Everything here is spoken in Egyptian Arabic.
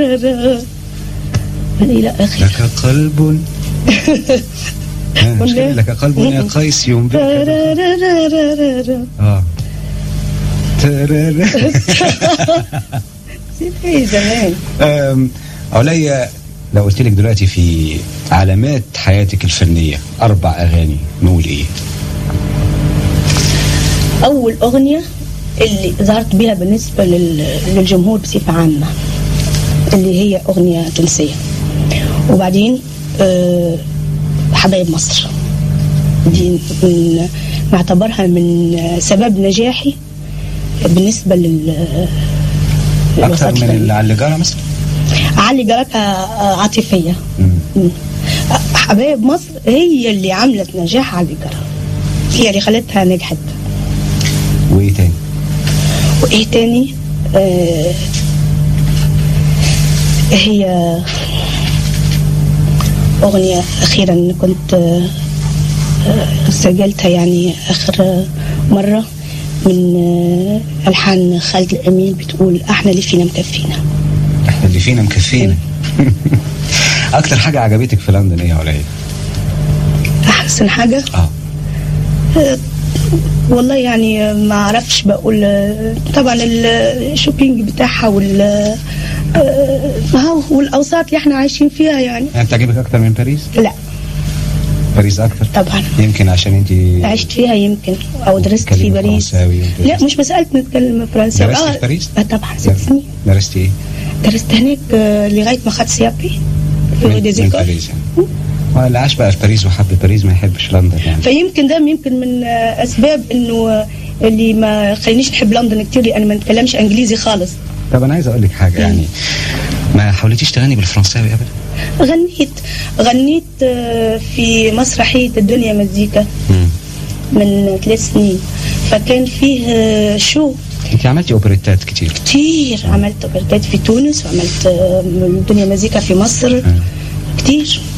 إلى آخره لك قلب آه، مش كده؟ لك قلب يا قيس ينبئك اه ترارا. ايه زمان أم، عليا لو قلت لك دلوقتي في علامات حياتك الفنية أربع أغاني نقول إيه؟ أول أغنية اللي ظهرت بها بالنسبة لل- للجمهور بصفة عامة اللي هي أغنية تونسية وبعدين آه، حبايب مصر دي من نعتبرها من سبب نجاحي بالنسبة لل أكثر للوسط من الفني. اللي على الجارة مثلا؟ علي جراتها عاطفية مم. مم. حبايب مصر هي اللي عملت نجاح علي جرا هي اللي خلتها نجحت وإيه تاني؟ وايه تاني آه هي اغنيه اخيرا كنت آه آه، سجلتها يعني اخر مره من آه الحان خالد الامين بتقول احنا اللي فينا مكفينا إحنا اللي فينا مكفينا أكتر حاجة عجبتك في لندن إيه يا عليا؟ احسن حاجه آه والله يعني ما اعرفش بقول آه، طبعا الشوبينج بتاعها وال آه، هو- والاوساط اللي احنا عايشين فيها يعني يعني بتعجبك أكتر من باريس؟ لا باريس أكتر؟ طبعا يمكن عشان أنت عشت فيها يمكن او درست في بتتكلمي باريس فرنساوي وكده. لا مش مساله نتكلم فرنساوي درستي في باريس؟ آه طبعا ست سنين درستي إيه؟ درست هناك آه، لغايه ما خدت سيابي في من, رue des من Écoles. باريس يعني ما اللي عاش بقى في باريس وحب باريس ما يحبش لندن يعني فيمكن ده يمكن من آه، اسباب انه آه، اللي ما خلينيش نحب لندن كتير لان ما نتكلمش انجليزي خالص طب انا عايز اقول لك حاجه يعني ما حاولتيش تغني بالفرنساوي ابدا غنيت غنيت آه، في مسرحيه الدنيا مزيكا من ثلاث سنين فكان فيه آه، شو انت عملتي اوبريتات كتير كتير عملت اوبرتات في تونس وعملت آه، الدنيا مزيكا في مصر كتير